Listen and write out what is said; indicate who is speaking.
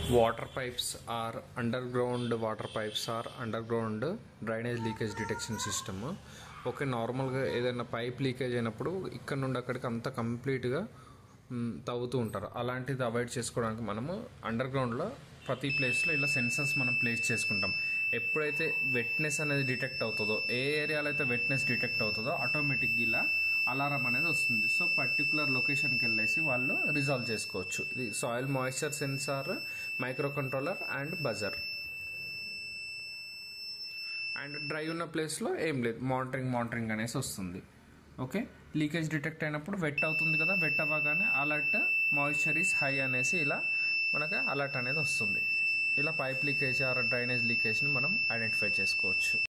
Speaker 1: water pipes or underground water pipes or underground drainage leakage detection system okay నార్మల్గా ఏదైనా pipe leakage అయినప్పుడు ఇక్కడ నుండి అక్కడికి అంతా కంప్లీట్గా మ్, తవ్వుతూ ఉంటారు అలాంటిది అవాయిడ్ చేసుకోవడానికి మనము అండర్ గ్రౌండ్లో ప్రతి ప్లేస్లో ఇలా సెన్సర్స్ మనం ప్లేస్ చేసుకుంటాం ఎప్పుడైతే వెట్నెస్ అనేది డిటెక్ట్ అవుతుందో ఏ ఏరియాలో అయితే వెట్నెస్ డిటెక్ట్ అవుతుందో ఆటోమేటిక్గా ఇలా అలారం అనేది వస్తుంది సో పర్టికులర్ లొకేషన్కి వెళ్ళేసి వాళ్ళు రిజాల్వ్ చేసుకోవచ్చు ఇది soil moisture sensor microcontroller and buzzer and dry ఉన్న ప్లేస్లో ఏం లేదు మానిటరింగ్ మానిటరింగ్ అనేసి వస్తుంది ఓకే లీకేజ్ డిటెక్ట్ అయినప్పుడు వెట్ అవుతుంది కదా వెట్ అవ్వగానే అలర్ట్ మాయిశ్చర్ ఈస్ హై అనేసి ఇలా మనకు అలర్ట్ అనేది వస్తుంది ఇలా పైప్ లీకేజ్ ఆర్ డ్రైనేజ్ లీకేజ్ని మనం ఐడెంటిఫై చేసుకోవచ్చు